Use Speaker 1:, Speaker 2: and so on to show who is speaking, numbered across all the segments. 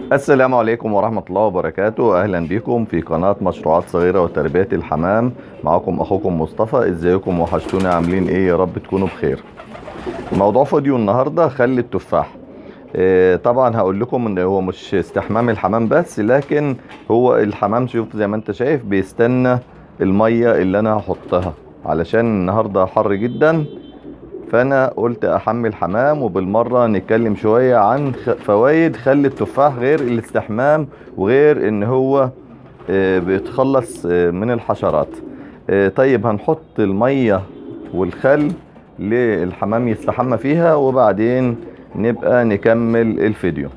Speaker 1: السلام عليكم ورحمة الله وبركاته أهلا بكم في قناة مشروعات صغيرة وتربية الحمام معكم أخوكم مصطفى إزيكم وحشتونا عاملين إيه يا رب تكونوا بخير موضوع فيديو النهاردة خل التفاح آه، طبعا هقول لكم ان هو مش استحمام الحمام بس لكن هو الحمام شوف زي ما انت شايف بيستنى المية اللي انا هحطها علشان النهاردة حر جدا فانا قلت احمل حمام وبالمرة نتكلم شوية عن خ- فوائد خل التفاح غير الاستحمام وغير ان هو آه، بيتخلص آه، من الحشرات آه، طيب هنحط المية والخل للحمام يستحمى فيها وبعدين نبقى نكمل الفيديو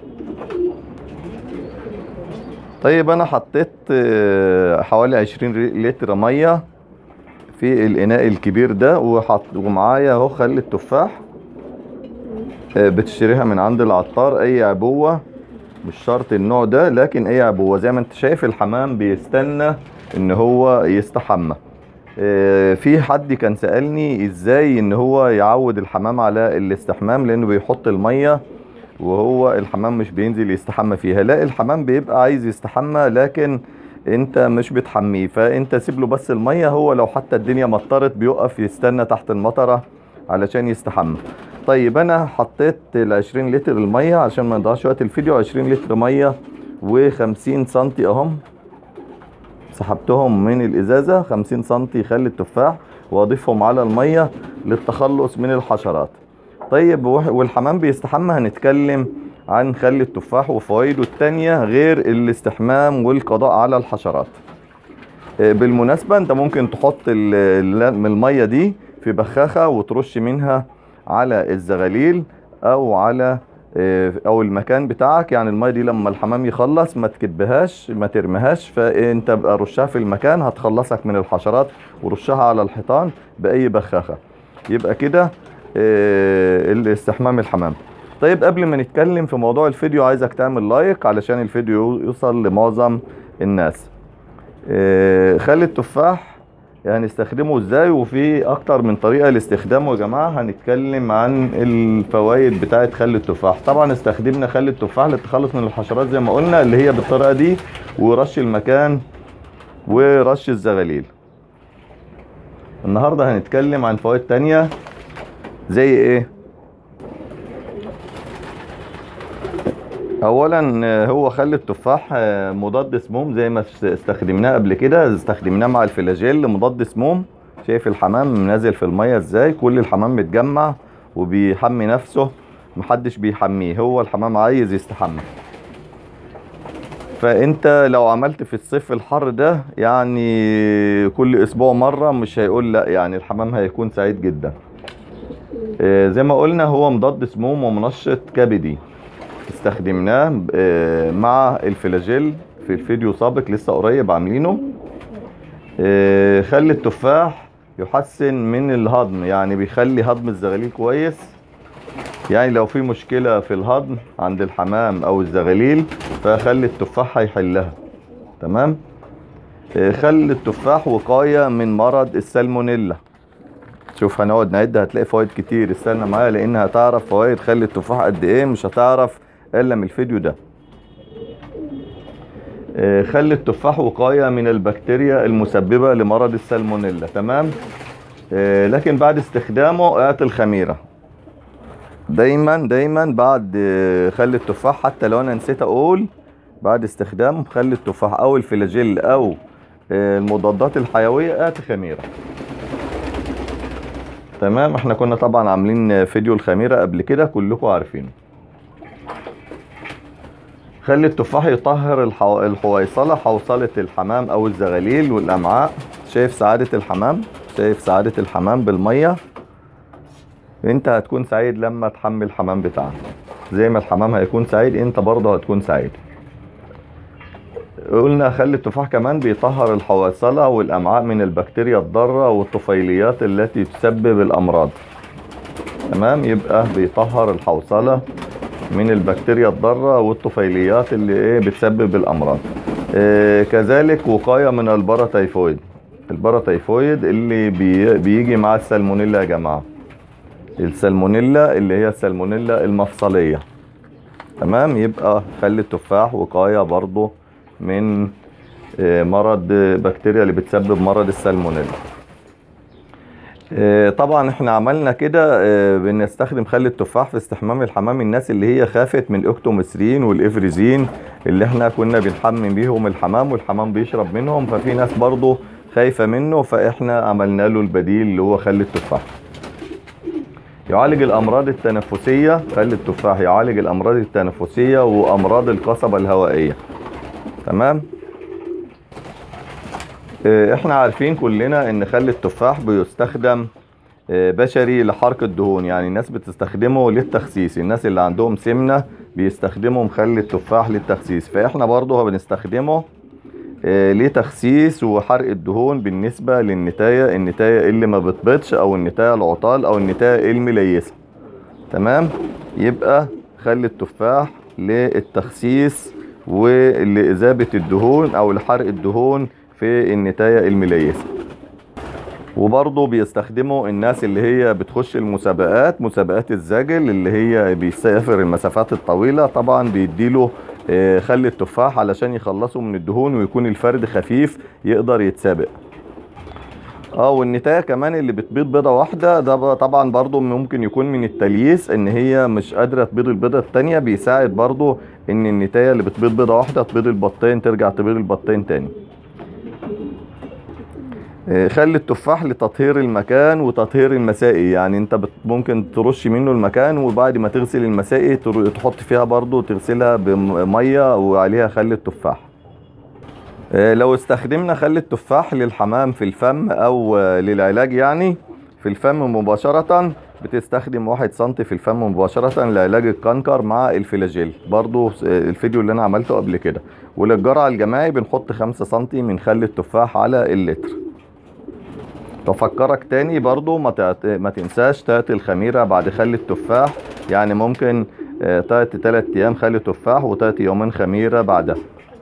Speaker 1: طيب انا حطيت آه، حوالي 20 لتر ميه في الاناء الكبير ده وحط ومعايا اهو خل التفاح آه، بتشتريها من عند العطار اي عبوه مش شرط النوع ده لكن اي عبوه زي ما انت شايف الحمام بيستنى ان هو يستحمى آه، في حد كان سألني ازاي ان هو يعود الحمام على الاستحمام لانه بيحط المية وهو الحمام مش بينزل يستحمى فيها لا الحمام بيبقى عايز يستحمى لكن انت مش بتحميه فانت سيب له بس المية هو لو حتى الدنيا مطرت بيقف يستنى تحت المطرة علشان يستحمى طيب انا حطيت ال 20 لتر المية عشان ما نضيعش وقت الفيديو 20 لتر مية و50 سنتي اهم سحبتهم من الازازه 50 سنتي خل التفاح واضيفهم على الميه للتخلص من الحشرات طيب وح- والحمام بيستحمى هنتكلم عن خل التفاح وفوائده التانية غير الاستحمام والقضاء على الحشرات آه، بالمناسبة انت ممكن تحط ال- ال- من المية دي في بخاخة وترش منها على الزغاليل او على آه، او المكان بتاعك يعني المية دي لما الحمام يخلص ما تكبهاش ما ترميهاش فانت بقى رشها في المكان هتخلصك من الحشرات ورشها على الحيطان باي بخاخة يبقى كده آه، الاستحمام الحمام طيب قبل ما نتكلم في موضوع الفيديو عايزك تعمل لايك علشان الفيديو يوصل لمعظم الناس آه، خل التفاح يعني نستخدمه ازاي وفي اكتر من طريقة لاستخدامه يا جماعة هنتكلم عن الفوائد بتاعة خل التفاح طبعا استخدمنا خل التفاح للتخلص من الحشرات زي ما قلنا اللي هي بالطريقة دي ورش المكان ورش الزغاليل النهاردة هنتكلم عن فوائد تانية زي ايه اولا آه، هو خل التفاح آه، مضاد سموم زي ما است- استخدمناه قبل كده استخدمناه مع الفلاجيل مضاد سموم شايف الحمام نازل في المية ازاي كل الحمام متجمع وبيحمي نفسه محدش بيحميه هو الحمام عايز يستحمى فانت لو عملت في الصيف الحر ده يعني كل اسبوع مرة مش هيقول لا يعني الحمام هيكون سعيد جدا آه، زي ما قلنا هو مضاد سموم ومنشط كبدي استخدمناه آه، مع الفلاجيل في الفيديو سابق لسه قريب عاملينه آه، خل التفاح يحسن من الهضم يعني بيخلي هضم الزغاليل كويس يعني لو في مشكلة في الهضم عند الحمام او الزغاليل فخل التفاح هيحلها تمام آه، خل التفاح وقاية من مرض السالمونيلا شوف هنقعد نعد هتلاقي فوائد كتير استنى معايا لان هتعرف فوائد خل التفاح قد ايه مش هتعرف الا من الفيديو ده آه، خل التفاح وقاية من البكتيريا المسببة لمرض السالمونيلا تمام آه، لكن بعد استخدامه اعطي الخميرة دايما دايما بعد آه، خل التفاح حتى لو انا نسيت اقول بعد استخدام خل التفاح او الفلاجيل او آه، المضادات الحيوية اعطي خميرة تمام احنا كنا طبعا عاملين فيديو الخميرة قبل كده كلكم عارفينه خلي التفاح يطهر الحو... الحويصلة حوصلة الحمام او الزغاليل والامعاء شايف سعادة الحمام شايف سعادة الحمام بالمية انت هتكون سعيد لما تحمل الحمام بتاعك زي ما الحمام هيكون سعيد انت برضه هتكون سعيد قلنا خلي التفاح كمان بيطهر الحويصلة والأمعاء من البكتيريا الضارة والطفيليات التي تسبب الأمراض تمام يبقى بيطهر الحوصلة من البكتيريا الضارة والطفيليات اللي ايه بتسبب الأمراض إيه كذلك وقاية من الباراتيفويد الباراتيفويد اللي بي بيجي مع السالمونيلا يا جماعة السالمونيلا اللي هي السالمونيلا المفصلية تمام يبقى خل التفاح وقاية برضو من آه، مرض بكتيريا اللي بتسبب مرض السالمونيلا آه، طبعا احنا عملنا كده آه، بنستخدم خل التفاح في استحمام الحمام الناس اللي هي خافت من الاكتوميثرين والافريزين اللي احنا كنا بنحمم بيهم الحمام والحمام بيشرب منهم ففي ناس برضو خايفة منه فاحنا عملنا له البديل اللي هو خل التفاح يعالج الامراض التنفسية خل التفاح يعالج الامراض التنفسية وامراض القصبة الهوائية تمام آه، احنا عارفين كلنا ان خل التفاح بيستخدم آه، بشري لحرق الدهون يعني الناس بتستخدمه للتخسيس الناس اللي عندهم سمنة بيستخدموا مخلي التفاح للتخسيس فاحنا برضه بنستخدمه آه، لتخسيس وحرق الدهون بالنسبة للنتاية النتاية اللي ما بتبيضش او النتاية العطال او النتاية المليسة تمام يبقى خلي التفاح للتخسيس ولإذابة الدهون او لحرق الدهون في النتاية المليسة وبرضه بيستخدموا الناس اللي هي بتخش المسابقات مسابقات الزاجل اللي هي بيسافر المسافات الطويلة طبعا بيديله آه، خل التفاح علشان يخلصوا من الدهون ويكون الفرد خفيف يقدر يتسابق اه والنتاية كمان اللي بتبيض بيضة واحدة ده ب- طبعا برضو ممكن يكون من التلييس ان هي مش قادرة تبيض البيضة التانية بيساعد برضو ان النتاية اللي بتبيض بيضة واحدة تبيض البطين ترجع تبيض البطين تاني آه، خلي التفاح لتطهير المكان وتطهير المسائي يعني انت بت- ممكن ترش منه المكان وبعد ما تغسل المسائي تر- تحط فيها برضو تغسلها بمية وعليها خل التفاح آه، لو استخدمنا خل التفاح للحمام في الفم او آه، للعلاج يعني في الفم مباشرة بتستخدم واحد سنتي في الفم مباشرة لعلاج الكنكر مع الفلاجيل برضو آه، الفيديو اللي انا عملته قبل كده وللجرعة الجماعي بنحط خمسة سنتي من خل التفاح على اللتر بفكرك تاني برضو ما, تعت... ما تنساش تات الخميرة بعد خل التفاح يعني ممكن آه، تات تلات ايام خل تفاح وتات يومين خميرة بعدها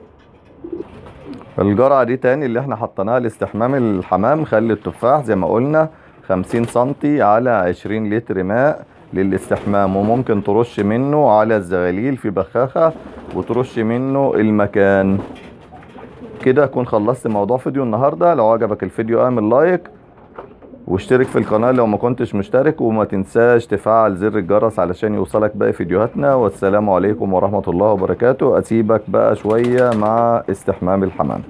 Speaker 1: الجرعة دي تاني اللي احنا حطيناها لاستحمام الحمام خل التفاح زي ما قلنا خمسين سنتي على عشرين لتر ماء للاستحمام وممكن ترش منه على الزغاليل في بخاخة وترش منه المكان كده اكون خلصت موضوع فيديو النهاردة لو عجبك الفيديو اعمل لايك واشترك في القناة لو ما كنتش مشترك وما تنساش تفعل زر الجرس علشان يوصلك باقي فيديوهاتنا والسلام عليكم ورحمة الله وبركاته اسيبك بقى شوية مع استحمام الحمام